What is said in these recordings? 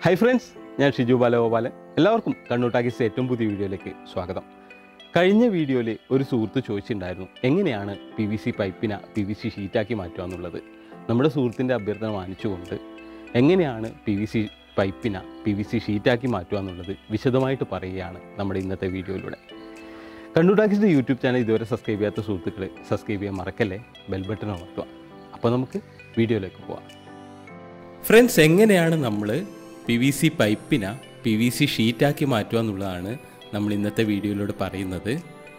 hi friends ഞാൻ ഷിജു ബാലഗോപാലൻ എല്ലാവർക്കും കണ്ണൂട്ടാക്കിസ് ഏറ്റവും പുതിയ വീഡിയോയിലേക്ക് സ്വാഗതം കഴിഞ്ഞ വീഡിയോയിൽ ഒരു സുഹൃത്ത് ചോദിച്ചിട്ടുണ്ടായിരുന്നു എങ്ങനെയാണ് പി വി സി പൈപ്പിനെ പി വി സി ഷീറ്റാക്കി മാറ്റുക എന്നുള്ളത് നമ്മുടെ സുഹൃത്തിൻ്റെ അഭ്യർത്ഥന മാനിച്ചുകൊണ്ട് എങ്ങനെയാണ് പി വി സി പൈപ്പിനെ പി വി സി ഷീറ്റാക്കി മാറ്റുക എന്നുള്ളത് വിശദമായിട്ട് പറയുകയാണ് നമ്മുടെ ഇന്നത്തെ വീഡിയോയിലൂടെ കണ്ണൂട്ടാക്കിസിൻ്റെ യൂട്യൂബ് ചാനൽ ഇതുവരെ സബ്സ്ക്രൈബ് ചെയ്യാത്ത സുഹൃത്തുക്കളെ സബ്സ്ക്രൈബ് ചെയ്യാൻ മറക്കല്ലേ ബെൽ ബട്ടൺ അമർത്തുക അപ്പോൾ നമുക്ക് വീഡിയോയിലേക്ക് പോവാം ഫ്രണ്ട്സ് എങ്ങനെയാണ് നമ്മൾ പി വി സി പൈപ്പിനെ പി വി സി ഷീറ്റാക്കി മാറ്റുക എന്നുള്ളതാണ് നമ്മൾ ഇന്നത്തെ വീഡിയോയിലൂടെ പറയുന്നത്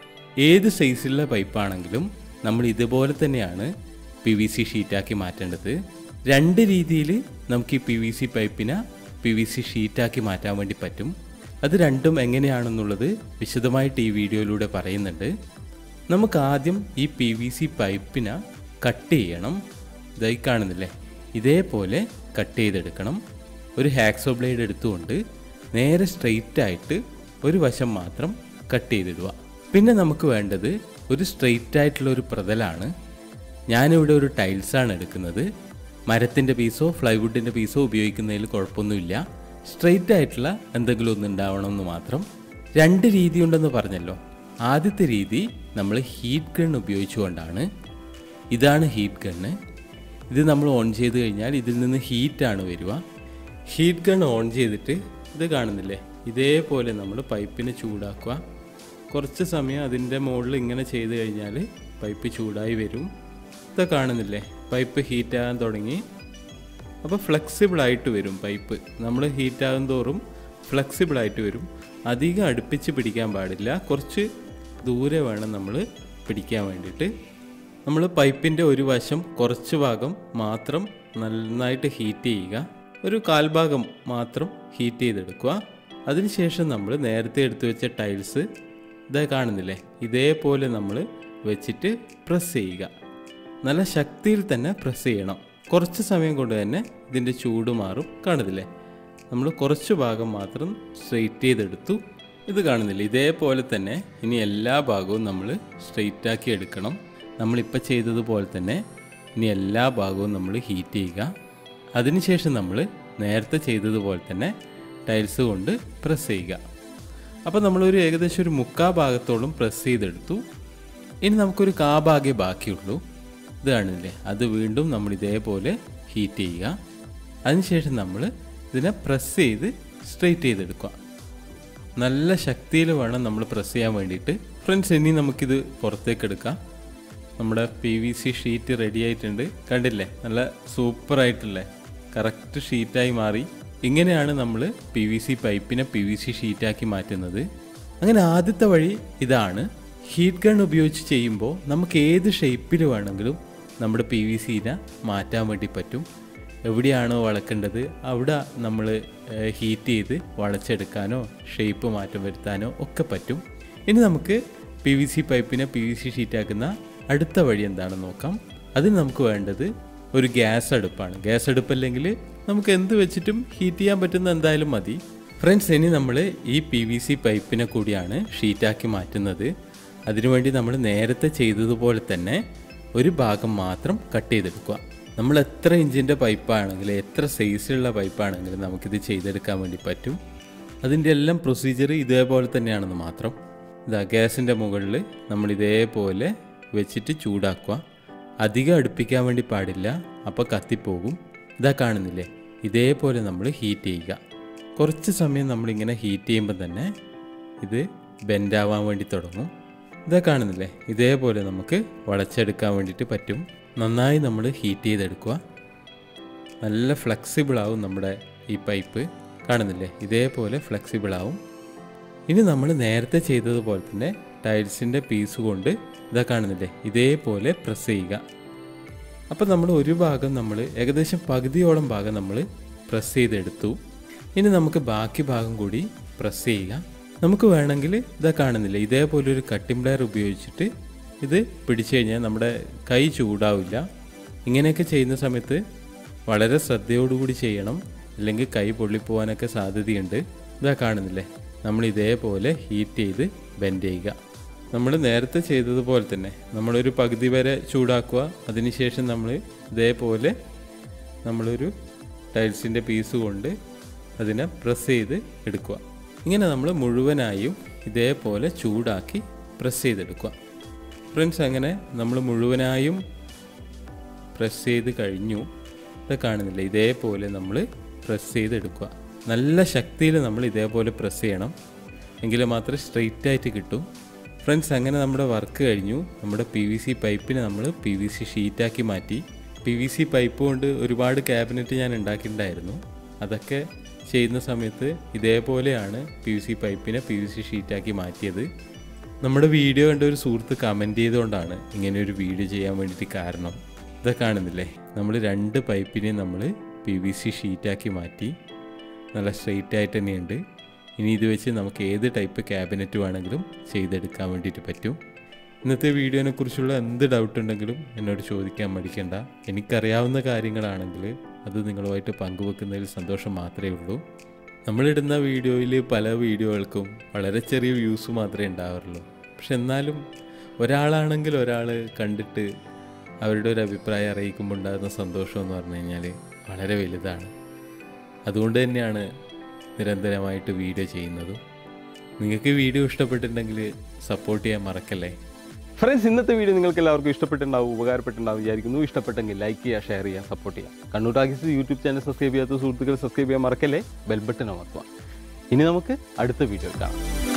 ഏത് സൈസിലുള്ള പൈപ്പാണെങ്കിലും നമ്മൾ ഇതുപോലെ തന്നെയാണ് പി വി സി ഷീറ്റാക്കി മാറ്റേണ്ടത് രണ്ട് രീതിയിൽ നമുക്ക് ഈ പി വി സി പൈപ്പിനെ പി വി സി ഷീറ്റാക്കി മാറ്റാൻ വേണ്ടി പറ്റും അത് രണ്ടും എങ്ങനെയാണെന്നുള്ളത് വിശദമായിട്ട് ഈ വീഡിയോയിലൂടെ പറയുന്നുണ്ട് നമുക്ക് ആദ്യം ഈ പി വി സി പൈപ്പിനെ കട്ട് ചെയ്യണം ഇതായി കാണുന്നില്ലേ ഇതേപോലെ കട്ട് ചെയ്തെടുക്കണം ഒരു ഹാക്സോ ബ്ലേഡ് എടുത്തുകൊണ്ട് നേരെ സ്ട്രെയിറ്റ് ആയിട്ട് ഒരു വശം മാത്രം കട്ട് ചെയ്തിടുക പിന്നെ നമുക്ക് വേണ്ടത് ഒരു സ്ട്രെയിറ്റ് ആയിട്ടുള്ള ഒരു പ്രതലാണ് ഞാനിവിടെ ഒരു ടൈൽസാണ് എടുക്കുന്നത് മരത്തിൻ്റെ പീസോ പ്ലൈവുഡിൻ്റെ പീസോ ഉപയോഗിക്കുന്നതിൽ കുഴപ്പമൊന്നുമില്ല സ്ട്രെയിറ്റ് ആയിട്ടുള്ള എന്തെങ്കിലും ഒന്ന് ഉണ്ടാവണമെന്ന് മാത്രം രണ്ട് രീതി ഉണ്ടെന്ന് പറഞ്ഞല്ലോ ആദ്യത്തെ രീതി നമ്മൾ ഹീറ്റ് ഗൺ ഉപയോഗിച്ചുകൊണ്ടാണ് ഇതാണ് ഹീറ്റ് ഗണ്ണ് ഇത് നമ്മൾ ഓൺ ചെയ്ത് കഴിഞ്ഞാൽ ഇതിൽ നിന്ന് ഹീറ്റാണ് വരിക ഹീറ്റ് ഗൺ ഓൺ ചെയ്തിട്ട് ഇത് കാണുന്നില്ലേ ഇതേപോലെ നമ്മൾ പൈപ്പിനെ ചൂടാക്കുക കുറച്ച് സമയം അതിൻ്റെ മുകളിൽ ഇങ്ങനെ ചെയ്ത് കഴിഞ്ഞാൽ പൈപ്പ് ചൂടായി വരും ഇത് കാണുന്നില്ലേ പൈപ്പ് ഹീറ്റാകാൻ തുടങ്ങി അപ്പോൾ ഫ്ലെക്സിബിൾ ആയിട്ട് വരും പൈപ്പ് നമ്മൾ ഹീറ്റാകും തോറും ഫ്ലെക്സിബിൾ ആയിട്ട് വരും അധികം അടുപ്പിച്ച് പിടിക്കാൻ പാടില്ല കുറച്ച് ദൂരെ വേണം നമ്മൾ പിടിക്കാൻ വേണ്ടിയിട്ട് നമ്മൾ പൈപ്പിൻ്റെ ഒരു വശം കുറച്ച് ഭാഗം മാത്രം നന്നായിട്ട് ഹീറ്റ് ചെയ്യുക ഒരു കാൽഭാഗം മാത്രം ഹീറ്റ് ചെയ്തെടുക്കുക അതിനുശേഷം നമ്മൾ നേരത്തെ എടുത്തു വെച്ച ടൈൽസ് ഇതാ കാണുന്നില്ലേ ഇതേപോലെ നമ്മൾ വെച്ചിട്ട് പ്രസ് ചെയ്യുക നല്ല ശക്തിയിൽ തന്നെ പ്രസ് ചെയ്യണം കുറച്ച് സമയം കൊണ്ട് തന്നെ ഇതിൻ്റെ ചൂട് മാറും കാണുന്നില്ലേ നമ്മൾ കുറച്ച് ഭാഗം മാത്രം സ്ട്രെയിറ്റ് ചെയ്തെടുത്തു ഇത് കാണുന്നില്ല ഇതേപോലെ തന്നെ ഇനി എല്ലാ ഭാഗവും നമ്മൾ സ്ട്രെയിറ്റ് ആക്കി എടുക്കണം നമ്മളിപ്പോൾ ചെയ്തതുപോലെ തന്നെ ഇനി എല്ലാ ഭാഗവും നമ്മൾ ഹീറ്റ് ചെയ്യുക അതിനുശേഷം നമ്മൾ നേരത്തെ ചെയ്തതുപോലെ തന്നെ ടൈൽസ് കൊണ്ട് പ്രസ് ചെയ്യുക അപ്പോൾ നമ്മളൊരു ഏകദേശം ഒരു മുക്കാ ഭാഗത്തോളം പ്രസ് ചെയ്തെടുത്തു ഇനി നമുക്കൊരു കാ ഭാഗേ ബാക്കിയുള്ളൂ ഇത് കാണില്ലേ അത് വീണ്ടും നമ്മൾ ഇതേപോലെ ഹീറ്റ് ചെയ്യുക അതിനുശേഷം നമ്മൾ ഇതിനെ പ്രസ് ചെയ്ത് സ്ട്രെയിറ്റ് ചെയ്തെടുക്കുക നല്ല ശക്തിയിൽ വേണം നമ്മൾ പ്രസ് ചെയ്യാൻ വേണ്ടിയിട്ട് ഫ്രണ്ട്സ് ഇനി നമുക്കിത് പുറത്തേക്ക് എടുക്കാം നമ്മുടെ P V C sheet ready ആയിട്ടുണ്ട് കണ്ടില്ലേ നല്ല സൂപ്പറായിട്ടില്ലേ കറക്റ്റ് ഷീറ്റായി മാറി ഇങ്ങനെയാണ് നമ്മൾ പി വി സി പൈപ്പിനെ പി വി സി ഷീറ്റാക്കി മാറ്റുന്നത് അങ്ങനെ ആദ്യത്തെ വഴി ഇതാണ് ഹീറ്റ് ഗൺ ഉപയോഗിച്ച് ചെയ്യുമ്പോൾ നമുക്ക് ഏത് ഷേപ്പിൽ വേണമെങ്കിലും നമ്മുടെ പി വി സിനെ മാറ്റാൻ വേണ്ടി പറ്റും എവിടെയാണോ വളക്കേണ്ടത് അവിടെ നമ്മൾ ഹീറ്റ് ചെയ്ത് വളച്ചെടുക്കാനോ ഷേപ്പ് മാറ്റം വരുത്താനോ ഒക്കെ പറ്റും ഇനി നമുക്ക് പി വി സി പൈപ്പിനെ പി വി സി ഷീറ്റാക്കുന്ന അടുത്ത വഴി എന്താണെന്ന് നോക്കാം അതിന് നമുക്ക് വേണ്ടത് ഒരു ഗ്യാസ് അടുപ്പാണ് ഗ്യാസ് അടുപ്പല്ലെങ്കിൽ നമുക്ക് എന്ത് വെച്ചിട്ടും ഹീറ്റ് ചെയ്യാൻ പറ്റുന്ന എന്തായാലും മതി ഫ്രണ്ട്സ് ഇനി നമ്മൾ ഈ പി വി സി പൈപ്പിനെ കൂടിയാണ് ഷീറ്റാക്കി മാറ്റുന്നത് അതിനുവേണ്ടി നമ്മൾ നേരത്തെ ചെയ്തതുപോലെ തന്നെ ഒരു ഭാഗം മാത്രം കട്ട് ചെയ്തെടുക്കുക നമ്മൾ എത്ര ഇഞ്ചിൻ്റെ പൈപ്പാണെങ്കിലും എത്ര സൈസിലുള്ള പൈപ്പാണെങ്കിലും നമുക്കിത് ചെയ്തെടുക്കാൻ വേണ്ടി പറ്റും അതിൻ്റെ എല്ലാം പ്രൊസീജിയർ ഇതേപോലെ തന്നെയാണെന്ന് മാത്രം ഇതാ ഗ്യാസിൻ്റെ മുകളിൽ നമ്മൾ ഇതേപോലെ വെച്ചിട്ട് ചൂടാക്കുക അധികം അടുപ്പിക്കാൻ വേണ്ടി പാടില്ല അപ്പോൾ കത്തിപ്പോകും ഇതാ കാണുന്നില്ലേ ഇതേപോലെ നമ്മൾ ഹീറ്റ് ചെയ്യുക കുറച്ച് സമയം നമ്മളിങ്ങനെ ഹീറ്റ് ചെയ്യുമ്പോൾ തന്നെ ഇത് ബെൻഡാവാൻ വേണ്ടി തുടങ്ങും ഇതാ കാണുന്നില്ലേ ഇതേപോലെ നമുക്ക് വളച്ചെടുക്കാൻ വേണ്ടിയിട്ട് പറ്റും നന്നായി നമ്മൾ ഹീറ്റ് ചെയ്തെടുക്കുക നല്ല ഫ്ലെക്സിബിൾ ആവും നമ്മുടെ ഈ പൈപ്പ് കാണുന്നില്ലേ ഇതേപോലെ ഫ്ലെക്സിബിൾ ആവും ഇനി നമ്മൾ നേരത്തെ ചെയ്തതുപോലെ തന്നെ ടൈൽസിൻ്റെ പീസ് കൊണ്ട് ഇതാ കാണുന്നില്ലേ ഇതേപോലെ പ്രസ് ചെയ്യുക അപ്പോൾ നമ്മൾ ഒരു ഭാഗം നമ്മൾ ഏകദേശം പകുതിയോളം ഭാഗം നമ്മൾ പ്രസ് ചെയ്തെടുത്തു ഇനി നമുക്ക് ബാക്കി ഭാഗം കൂടി പ്രസ് ചെയ്യുക നമുക്ക് വേണമെങ്കിൽ ഇതാ കാണുന്നില്ല ഇതേപോലെ ഒരു കട്ടിംഗ് പ്ലെയർ ഉപയോഗിച്ചിട്ട് ഇത് പിടിച്ചു കഴിഞ്ഞാൽ നമ്മുടെ കൈ ചൂടാവില്ല ഇങ്ങനെയൊക്കെ ചെയ്യുന്ന സമയത്ത് വളരെ ശ്രദ്ധയോടുകൂടി ചെയ്യണം അല്ലെങ്കിൽ കൈ പൊള്ളിപ്പോവാനൊക്കെ സാധ്യതയുണ്ട് ഇതാ കാണുന്നില്ലേ നമ്മൾ ഇതേപോലെ ഹീറ്റ് ചെയ്ത് ബെൻഡ് ചെയ്യുക നമ്മൾ നേരത്തെ ചെയ്തതുപോലെ തന്നെ നമ്മളൊരു പകുതി വരെ ചൂടാക്കുക അതിനുശേഷം നമ്മൾ ഇതേപോലെ നമ്മളൊരു ടൈൽസിൻ്റെ പീസ് കൊണ്ട് അതിനെ പ്രസ് ചെയ്ത് എടുക്കുക ഇങ്ങനെ നമ്മൾ മുഴുവനായും ഇതേപോലെ ചൂടാക്കി പ്രസ് ചെയ്തെടുക്കുക ഫ്രണ്ട്സ് അങ്ങനെ നമ്മൾ മുഴുവനായും പ്രസ് ചെയ്ത് കഴിഞ്ഞു ഇത് കാണുന്നില്ല ഇതേപോലെ നമ്മൾ പ്രസ് ചെയ്തെടുക്കുക നല്ല ശക്തിയിൽ നമ്മൾ ഇതേപോലെ പ്രസ് ചെയ്യണം എങ്കിൽ മാത്രമേ സ്ട്രെയിറ്റ് ആയിട്ട് കിട്ടും ഫ്രണ്ട്സ് അങ്ങനെ നമ്മുടെ വർക്ക് കഴിഞ്ഞു നമ്മുടെ പി വി സി പൈപ്പിനെ നമ്മൾ പി വി സി ഷീറ്റാക്കി മാറ്റി പി വി സി പൈപ്പ് കൊണ്ട് ഒരുപാട് ക്യാബിനറ്റ് ഞാൻ ഉണ്ടാക്കിയിട്ടുണ്ടായിരുന്നു അതൊക്കെ ചെയ്യുന്ന സമയത്ത് ഇതേപോലെയാണ് പി വി സി പൈപ്പിനെ പി വി സി ഷീറ്റാക്കി മാറ്റിയത് നമ്മുടെ വീഡിയോ കണ്ട ഒരു സുഹൃത്ത് കമൻറ്റ് ചെയ്തുകൊണ്ടാണ് ഇങ്ങനെ ഒരു വീഡിയോ ചെയ്യാൻ വേണ്ടിയിട്ട് കാരണം ഇതൊക്കെ കാണുന്നില്ലേ നമ്മൾ രണ്ട് പൈപ്പിനെയും നമ്മൾ പി വി സി ഷീറ്റാക്കി മാറ്റി നല്ല സ്ട്രെയിറ്റ് ആയിട്ട് തന്നെയുണ്ട് ഇനി ഇത് വെച്ച് നമുക്ക് ഏത് ടൈപ്പ് ക്യാബിനറ്റ് വേണമെങ്കിലും ചെയ്തെടുക്കാൻ വേണ്ടിയിട്ട് പറ്റും ഇന്നത്തെ വീഡിയോനെ കുറിച്ചുള്ള എന്ത് ഡൗട്ട് ഉണ്ടെങ്കിലും എന്നോട് ചോദിക്കാൻ മടിക്കണ്ട എനിക്കറിയാവുന്ന കാര്യങ്ങളാണെങ്കിൽ അത് നിങ്ങളുമായിട്ട് പങ്കുവെക്കുന്നതിൽ സന്തോഷം മാത്രമേ ഉള്ളൂ നമ്മളിടുന്ന വീഡിയോയിൽ പല വീഡിയോകൾക്കും വളരെ ചെറിയ വ്യൂസ് മാത്രമേ ഉണ്ടാവാറുള്ളൂ പക്ഷെ എന്നാലും ഒരാളാണെങ്കിൽ ഒരാൾ കണ്ടിട്ട് അവരുടെ ഒരു അഭിപ്രായം അറിയിക്കുമ്പോൾ ഉണ്ടാകുന്ന സന്തോഷം എന്ന് പറഞ്ഞു കഴിഞ്ഞാൽ വളരെ വലുതാണ് അതുകൊണ്ട് തന്നെയാണ് നിരന്തരമായിട്ട് വീഡിയോ ചെയ്യുന്നതും നിങ്ങൾക്ക് വീഡിയോ ഇഷ്ടപ്പെട്ടിട്ടുണ്ടെങ്കിൽ സപ്പോർട്ട് ചെയ്യാൻ മറക്കല്ലേ ഫ്രണ്ട്സ് ഇന്നത്തെ വീഡിയോ നിങ്ങൾക്ക് എല്ലാവർക്കും ഇഷ്ടപ്പെട്ടിട്ടുണ്ടാവും ഉപകാരപ്പെട്ടിട്ടുണ്ടാവും വിചാരിക്കുന്നു ഇഷ്ടപ്പെട്ടെങ്കിൽ ലൈക്ക് ചെയ്യുക ഷെയർ ചെയ്യുക സപ്പോർട്ട് ചെയ്യുക Kannur talkies YouTube channel subscribe ചെയ്യാത്ത സുഹൃത്തുക്കൾ സബ്സ്ക്രൈബ് ചെയ്യാൻ മറക്കല്ലേ ബെൽ ബട്ടൺ അമർത്തുക ഇനി നമുക്ക് അടുത്ത വീഡിയോ കാണാം